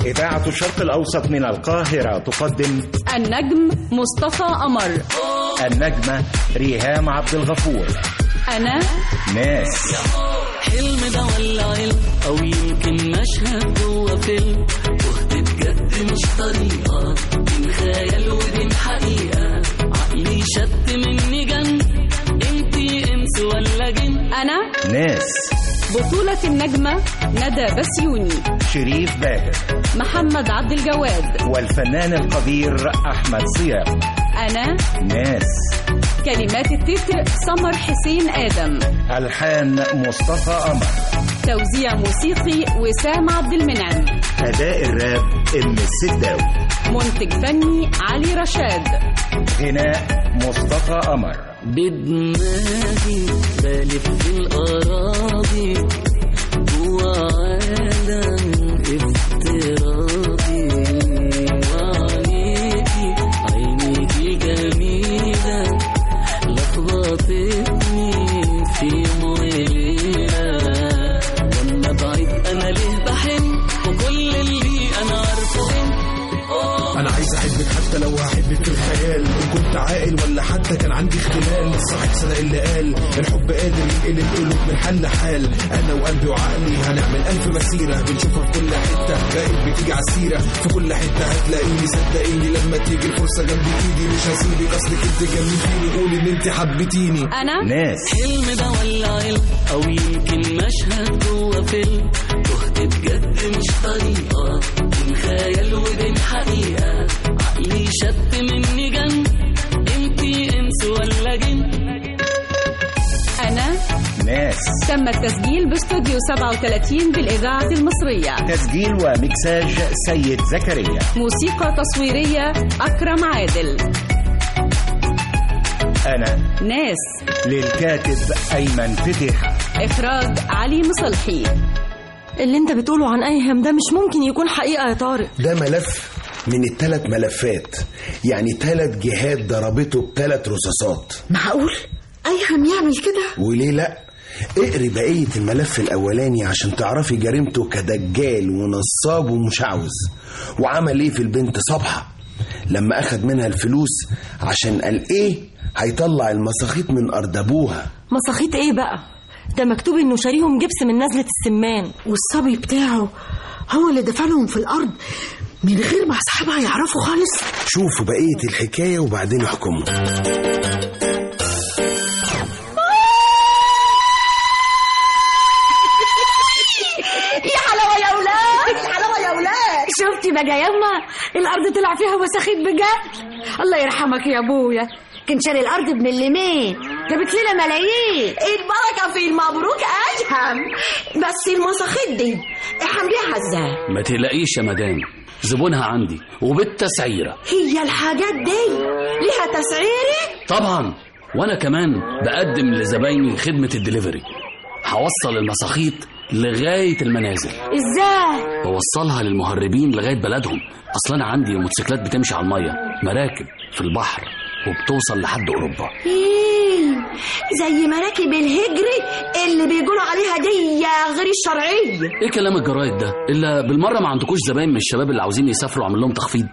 إذاعة الشرق الأوسط من القاهرة تقدم النجم مصطفى قمر النجمة ريهام عبد الغفور أنا ناس حلم ده ولا علم او يمكن مشهد جوه فيلم تهت بجد مش طريقه بين خيال وبين حقيقه عقلي شت مني جن انتي انس ولا جن أنا ناس بطولة النجمة ندى بسيوني شريف باهر محمد عبد الجواد والفنان القدير أحمد صيام أنا ناس كلمات التتر سمر حسين آدم ألحان مصطفى قمر توزيع موسيقي وسام عبد المنعم أداء الراب إم السداوي منتج فني علي رشاد غناء مصطفى قمر بدماغي بلف في الأراضي جوا عالم افتراضي وعليكي عينيكي جميلة لخبطتني في يوم وليلة وانا بعيد انا ليه بحن وكل اللي انا عارفه انت انا عايز احبك حتى لو هحبك في الخيال ان كنت عاقل ولا حتى كان عندي اختلال صاحب صدق اللي قال الحب قادر ينقل القلوب من حل لحال انا وقلبي وعقلي هنعمل الف مسيره بنشوفها في كل حته بقت بتيجي على السيره في كل حته هتلاقيني صدقيني لما تيجي الفرصه جنب ايدي مش هسيبك اصلك انت جنبتيني قولي ان انت حبيتيني أنا ناس حلم ده ولا علم او يمكن مشهد جوه فيلم تهت بجد مش طريقه بين خيال وبين حقيقه عقلي شت مني جن انتي انس ولا جن أنا ناس تم التسجيل باستوديو 37 بالإذاعة المصرية تسجيل ومكساج سيد زكريا موسيقى تصويرية أكرم عادل أنا ناس للكاتب أيمن فتيحة إخراج علي مصلحي اللي انت بتقوله عن ايهم ده مش ممكن يكون حقيقة يا طارق ده ملف من الثلاث ملفات يعني ثلاث جهات ضربته بثلاث رصاصات معقول ايهم يعمل كده وليه لا اقري بقية الملف الأولاني عشان تعرفي جريمته كدجال ونصاب ومشعوذ وعمل ايه في البنت صبحة لما أخد منها الفلوس عشان قال ايه هيطلع المساخيط من أرض أبوها مساخيط ايه بقى ده مكتوب انه شاريهم جبس من نزلة السمان والصبي بتاعه هو اللي دفنهم في الارض من غير ما اصحابها يعرفوا خالص شوفوا بقية الحكاية وبعدين احكموا يا حلاوه يا اولاد يا حلاوه يا اولاد شفتي بقى يما الارض طلع فيها مساخيط بجد الله يرحمك يا ابويا كان شاري الارض بمليمين جابت لنا ملايين البركه في المبروك اجهم بس المساخيط دي احمليها ازاي ما تقلقيش يا مدام زبونها عندي وبالتسعيره هي الحاجات دي ليها تسعيره طبعا وانا كمان بقدم لزبايني خدمه الدليفري هوصل المساخيط لغايه المنازل ازاي بوصلها للمهربين لغايه بلدهم اصلا انا عندي موتوسيكلات بتمشي على الميه مراكب في البحر وبتوصل لحد اوروبا إيه زي مراكب الهجري اللي بيقولوا عليها دي غير الشرعيه ايه كلام الجرايد ده الا بالمره ما عندكوش زباين من الشباب اللي عاوزين يسافروا اعمل لهم تخفيض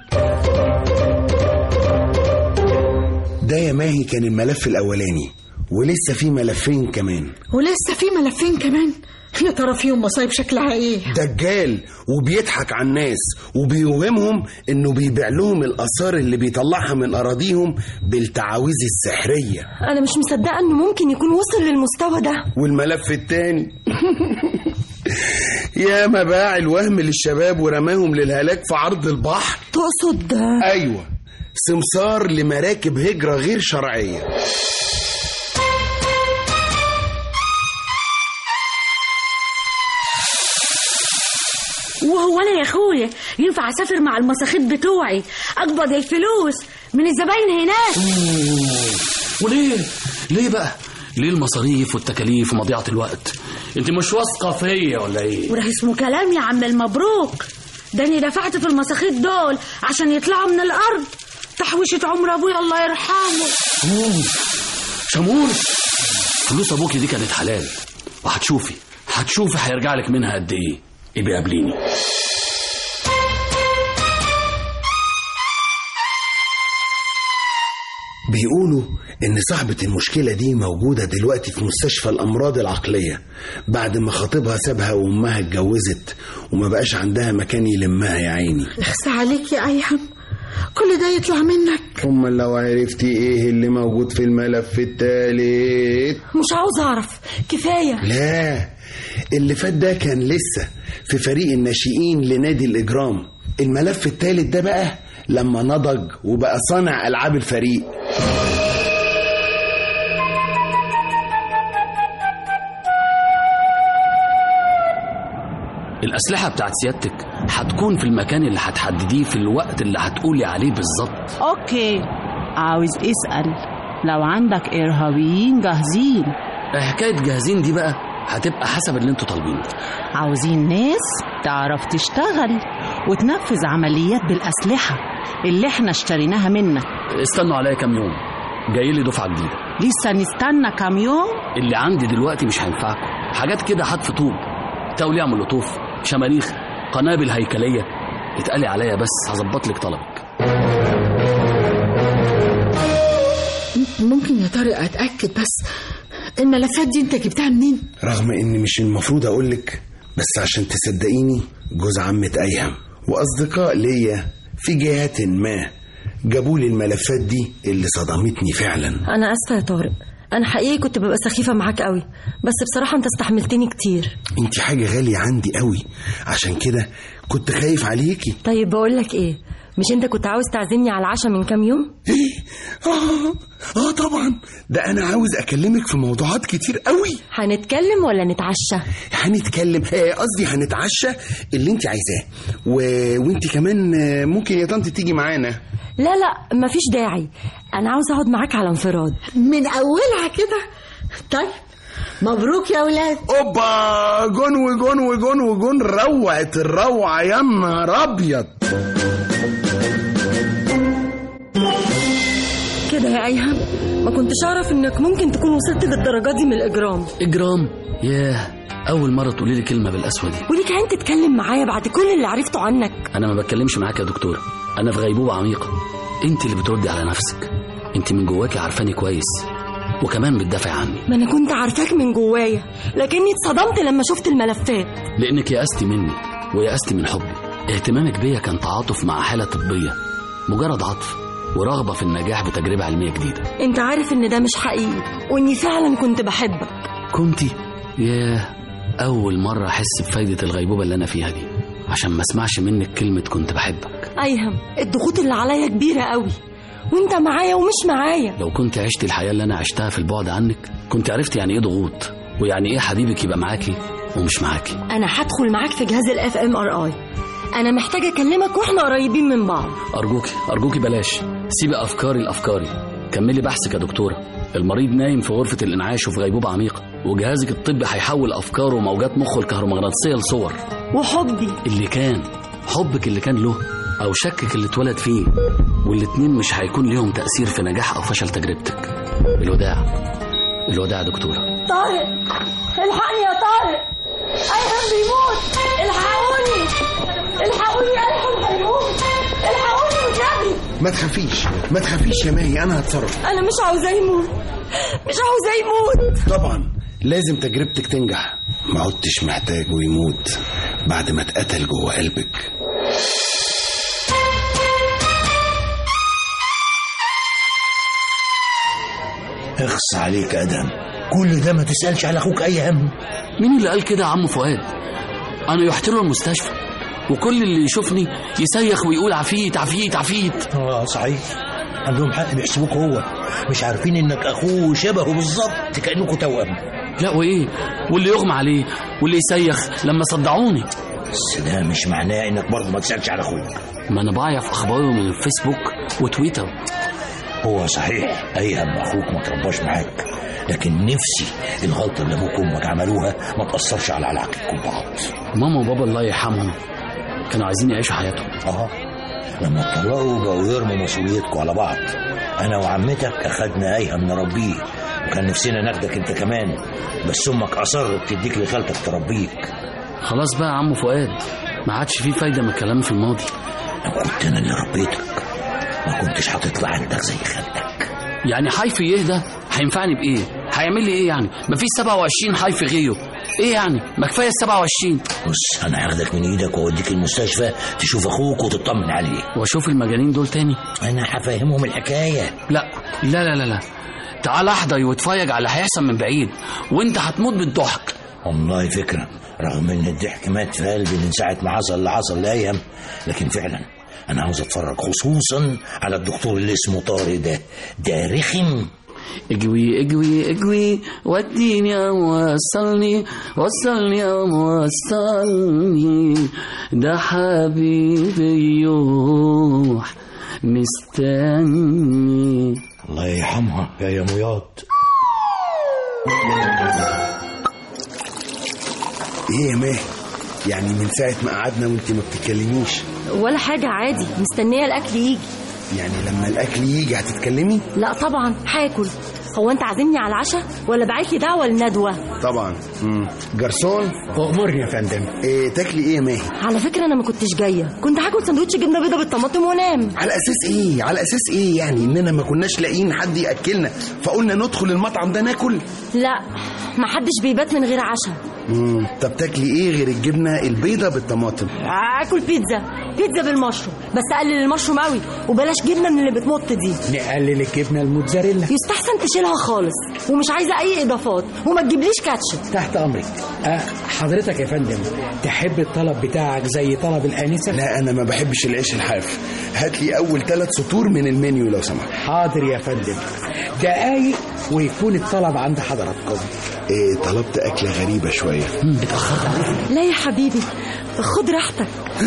ده يا ماهي كان الملف الأولاني ولسه في ملفين كمان ولسه في ملفين كمان يا ترى فيهم مصايب شكلها ايه دجال وبيضحك على الناس وبيوهمهم انه بيبيع لهم الاثار اللي بيطلعها من اراضيهم بالتعاويذ السحريه انا مش مصدقة انه ممكن يكون وصل للمستوى ده والملف التاني يا ما باع الوهم للشباب ورماهم للهلاك في عرض البحر تقصد ايوه سمسار لمراكب هجره غير شرعيه وهو انا يا اخويا ينفع اسافر مع المساخيط بتوعي اقبض الفلوس من الزباين هناك وليه ليه بقى ليه المصاريف والتكاليف ومضيعه الوقت انت مش واثقه فيا ولا ايه وده اسمه كلام يا عم المبروك ده اني دفعت في المساخيط دول عشان يطلعوا من الارض تحويشة عمر ابويا الله يرحمه شمور فلوس ابوكي دي كانت حلال وهتشوفي هتشوفي هيرجع لك منها قد ايه يبقى قابليني بيقولوا إن صاحبة المشكلة دي موجودة دلوقتي في مستشفى الأمراض العقلية بعد ما خطيبها سابها وأمها اتجوزت وما بقاش عندها مكان يلمها يا عيني اخس عليك يا ايهم كل ده يطلع منك أما لو عرفتي إيه اللي موجود في الملف التالت مش عاوز أعرف كفاية لا اللي فات ده كان لسه في فريق الناشئين لنادي الإجرام الملف التالت ده بقى لما نضج وبقى صانع ألعاب الفريق الأسلحة بتاعت سيادتك هتكون في المكان اللي هتحدديه في الوقت اللي هتقولي عليه بالظبط اوكي عاوز اسأل لو عندك ارهابيين جاهزين حكاية جاهزين دي بقى هتبقى حسب اللي انتوا طالبينه عاوزين ناس تعرف تشتغل وتنفذ عمليات بالأسلحة اللي احنا اشتريناها منك استنوا عليا كام يوم جاي لي دفعة جديدة لسه نستنى كام يوم اللي عندي دلوقتي مش هينفعكم حاجات كده حتف طوب توليع مولوتوف شماريخ قنابل هيكلية اتقالي عليا بس هظبط لك طلبك ممكن يا طارق اتاكد بس الملفات دي انت جبتها منين رغم إن مش المفروض أقولك بس عشان تصدقيني جوز عمة أيهم وأصدقاء ليا في جهات ما جابوا لي الملفات دي اللي صدمتني فعلا أنا آسفة يا طارق أنا حقيقي كنت ببقى سخيفة معاك قوي بس بصراحة أنت استحملتني كتير انت حاجة غالية عندي قوي عشان كده كنت خايف عليكي طيب بقول لك إيه مش أنت كنت عاوز تعزمني على العشاء من كام يوم ايه اه اه طبعا ده انا عاوز اكلمك في موضوعات كتير قوي هنتكلم ولا نتعشى هنتكلم آه، قصدي هنتعشى اللي انت عايزاه و... وانت كمان آه، ممكن يا طنط تيجي معانا لا لا مفيش داعي أنا عاوز أقعد معاك على انفراد من اولها كده طيب مبروك يا ولاد اوبا جون وجون وجون وجون روعت الروعه يا نهار ابيض كده يا أيهم ما كنتش أعرف إنك ممكن تكون وصلت للدرجة دي من الإجرام إجرام ياه أول مرة تقولي لي كلمة بالقسوة دي وليك عين تتكلم معايا بعد كل اللي عرفته عنك أنا ما بتكلمش معاك يا دكتورة أنا في غيبوبة عميقة أنت اللي بتردي على نفسك أنت من جواكي عارفاني كويس وكمان بتدافع عني ما أنا كنت عارفاك من جوايا لكني اتصدمت لما شفت الملفات لأنك يأستي مني ويأستي من حبي اهتمامك بيا كان تعاطف مع حالة طبية مجرد عطف ورغبة في النجاح بتجربة علمية جديدة أنت عارف إن ده مش حقيقي وإني فعلا كنت بحبك كنتي ياه أول مرة أحس بفايدة الغيبوبة اللي أنا فيها دي عشان ما اسمعش منك كلمة كنت بحبك أيهم الضغوط اللي عليا كبيرة قوي وانت معايا ومش معايا لو كنت عشت الحياة اللي أنا عشتها في البعد عنك كنت عرفت يعني إيه ضغوط ويعني إيه حبيبك يبقى معاكي ومش معاكي انا هدخل معاك في جهاز الاف ام ار اي انا محتاجه اكلمك واحنا قريبين من بعض أرجوكي أرجوكي بلاش سيبي أفكاري لأفكاري كملي بحثك يا دكتورة المريض نايم في غرفة الإنعاش وفي غيبوبة عميقة وجهازك الطبي هيحول أفكاره وموجات مخه الكهرومغناطيسية لصور وحبي اللي كان حبك اللي كان له أو شكك اللي اتولد فيه والاتنين مش هيكون ليهم تأثير في نجاح أو فشل تجربتك الوداع الوداع يا دكتورة طارق الحقني يا طارق ايهم بيموت الحقوني الحقوني ايهم هيموت الحقوني والنبي ما تخافيش ما تخافيش يا ماهي انا هتصرف انا مش عاوزاه يموت مش عاوزاه يموت طبعا لازم تجربتك تنجح ما عدتش محتاجه يموت بعد ما اتقتل جوه قلبك اخص عليك يا ادم كل ده ما تسالش على اخوك اي هم مين اللي قال كده يا عم فؤاد أنا يحت له المستشفى وكل اللي يشوفني يسيخ ويقول عفيت عفيت عفيت اه صحيح عندهم حق بيحسبوك هو مش عارفين انك اخوه شبهه بالظبط كانكوا توأم لا وإيه واللي يغمى عليه واللي يسيخ لما صدعوني بس ده مش معناه انك برضه ما تسالش على اخوك ما أنا بعرف أخباره من الفيسبوك وتويتر هو صحيح ايهم اخوك ما ترباش معاك لكن نفسي الغلطه اللي ابوك وامك عملوها ما تاثرش على علاقتكم ببعض ماما وبابا الله يرحمهم كانوا عايزين يعيشوا حياتهم اه لما اتطلقوا بقوا يرموا مسؤوليتكم على بعض انا وعمتك اخدنا ايهم نربيه وكان نفسنا ناخدك انت كمان بس امك اصرت تديك لخالتك تربيك خلاص بقى يا عم فؤاد ما عادش فيه فايدة من الكلام في الماضي لو كنت انا اللي ربيتك ما كنتش هتطلع عندك زي خالتك يعني حيف ايه ده هينفعني بايه هيعمل لي ايه يعني مفيش 27 حيف غيره ايه يعني ما كفايه ال 27 بص انا هاخدك من ايدك واوديك المستشفى تشوف اخوك وتطمن عليه واشوف المجانين دول تاني انا هفهمهم الحكايه لا لا لا لا لا تعال احضر واتفرج على اللي هيحصل من بعيد وانت هتموت بالضحك والله فكره رغم ان الضحك مات في قلبي من ساعه ما حصل اللي حصل لايام لكن فعلا انا عاوز اتفرج خصوصا على الدكتور اللي اسمه طارق ده ده رخم اجوي اجوي اجوي وديني يا موصلني وصلني يا موصلني ده حبيبي يروح مستني الله يرحمها يا يا مياط ايه يا ماهي يعني من ساعة ما قعدنا وانت ما بتتكلميش ولا حاجة عادي مستنية الأكل يجي يعني لما الأكل يجي هتتكلمي لا طبعا هاكل هو أنت عازمني على العشاء ولا بعت لي دعوة لندوة طبعا مم. جرسون أمرني يا فندم إيه تاكلي ايه يا ماهي على فكرة أنا ما كنتش جاية كنت هاكل سندوتش جبنة بيضة بالطماطم وانام على اساس ايه على اساس ايه يعني اننا ما كناش لاقيين حد ياكلنا فقلنا ندخل المطعم ده ناكل لا ما حدش بيبات من غير عشاء مم. طب تاكلي ايه غير الجبنه البيضه بالطماطم اكل بيتزا بيتزا بالمشروم بس قلل المشروم قوي وبلاش جبنه من اللي بتمط دي نقلل الجبنه الموتزاريلا يستحسن تشيلها خالص ومش عايزه اي اضافات وما تجيبليش كاتشب تحت امرك أه حضرتك يا فندم تحب الطلب بتاعك زي طلب الانسه لا انا ما بحبش العيش الحاف هات لي اول ثلاث سطور من المنيو لو سمحت حاضر يا فندم دقايق ويكون الطلب عند حضراتكم إيه طلبت اكله غريبه شويه اتاخرت عليك لا يا حبيبي خد راحتك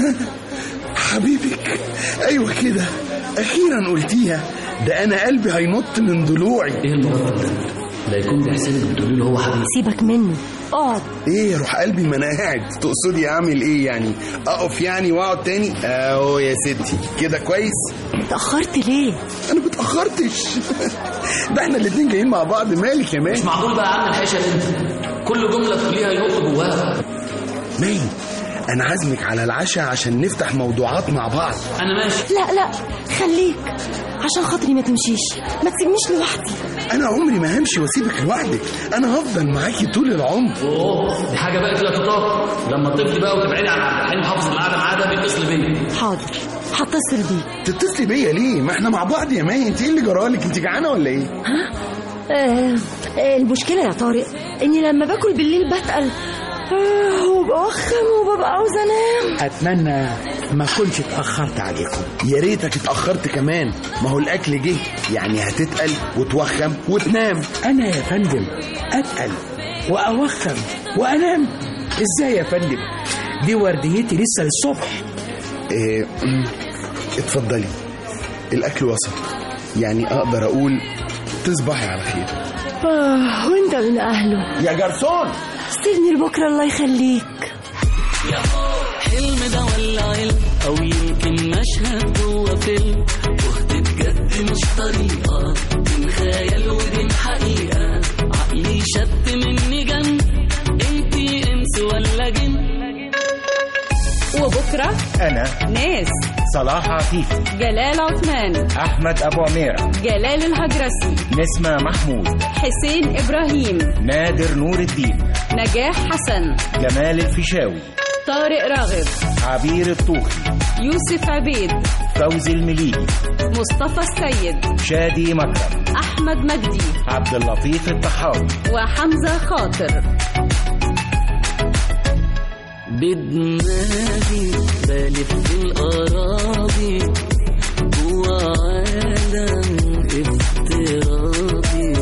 حبيبك ايوه كده اخيرا قلتيها ده انا قلبي هينط من ضلوعي ايه المرتب ده لا يكون بيحسبك بتقولي له هو حبيبي سيبك منه اقعد ايه يا روح قلبي ما انا قاعد تقصدي اعمل ايه يعني اقف يعني واقعد تاني اهو يا ستي كده كويس اتاخرت ليه انا ما اتاخرتش ده احنا الاتنين جايين مع بعض مالك يا مان مش معقول بقى يا عم الحيشه انت كل جمله تقوليها ينط جواها مان انا عازمك على العشاء عشان نفتح موضوعات مع بعض انا ماشي لا لا خليك عشان خاطري ما تمشيش ما تسيبنيش لوحدي انا عمري ما همشي واسيبك لوحدك انا هفضل معاكي طول العمر اوه دي حاجه بقى كده تطاق لما تفضي بقى وتبعدي عن عبد الحليم حافظ القعده معاه ده بيتصل بيا حاضر هتصل بيك تتصلي بيا ليه ما احنا مع بعض يا ماي انت ايه اللي جرالك انت جعانه ولا ايه آه آه المشكله يا طارق اني لما باكل بالليل بتقل آه وبوخم وببقى عاوز انام اتمنى ما كنتش اتاخرت عليكم يا ريتك اتاخرت كمان ما هو الاكل جه يعني هتتقل وتوخم وتنام انا يا فندم اتقل واوخم وانام ازاي يا فندم دي ورديتي لسه للصبح إيه أمم، اتفضلي الاكل وصل يعني اقدر اقول تصبحي على خير آه وانت من اهله يا جرسون سيبني لبكره الله يخليك حلم ده ولا علم او يمكن مشهد جوه فيلم تهت بجد مش طريقه بين خيال وبين حقيقه عقلي شد مني جن انتي انس ولا جن وبكرة أنا ناس صلاح عفيفي جلال عثمان أحمد أبو عميرة جلال الهجرسي نسمة محمود حسين إبراهيم نادر نور الدين نجاح حسن جمال الفيشاوي طارق راغب عبير الطوخي يوسف عبيد فوزي المليجي مصطفى السيد شادي مكرم أحمد مجدي عبد اللطيف الطحاوي وحمزة خاطر بدماغي بلف الأراضي جوا عالم افتراضي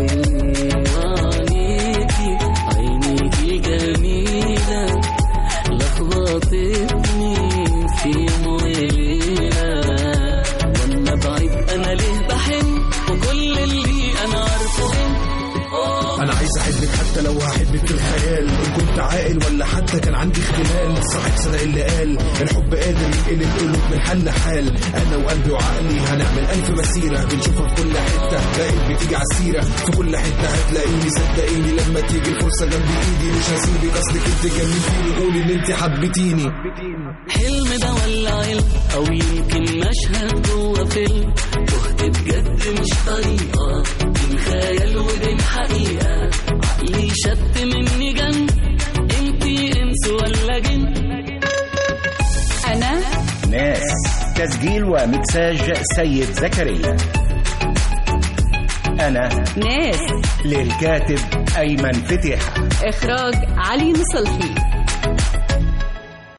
وعليكي عينيكي جميلة لخبطتني في مويلة وانا بعيد انا ليه بحن وكل اللي انا عارفه انا عايز احبك حتى لو هحبك في الخيال ان كنت عاقل ولا حتى كان عندي اختلال صاحب صدق اللي قال الحب قادر ينقل القلوب من حل لحال انا وقلبي وعقلي هنعمل الف مسيره بنشوفها في كل حته بقيت بتيجي على السيره في كل حته هتلاقيني صدقيني لما تيجي الفرصه جنب ايدي مش هسيبك اصلك انت جننتيني قولي ان انت حبيتيني حلم ده ولا علم او يمكن مشهد جوه فيلم تهت بجد مش طريقة بين خيال وبين حقيقة عقلي شت مني جن انتي انس ولا جن أنا ناس تسجيل ومكساج سيد زكريا أنا ناس للكاتب أيمن فتيحة إخراج علي نصلحي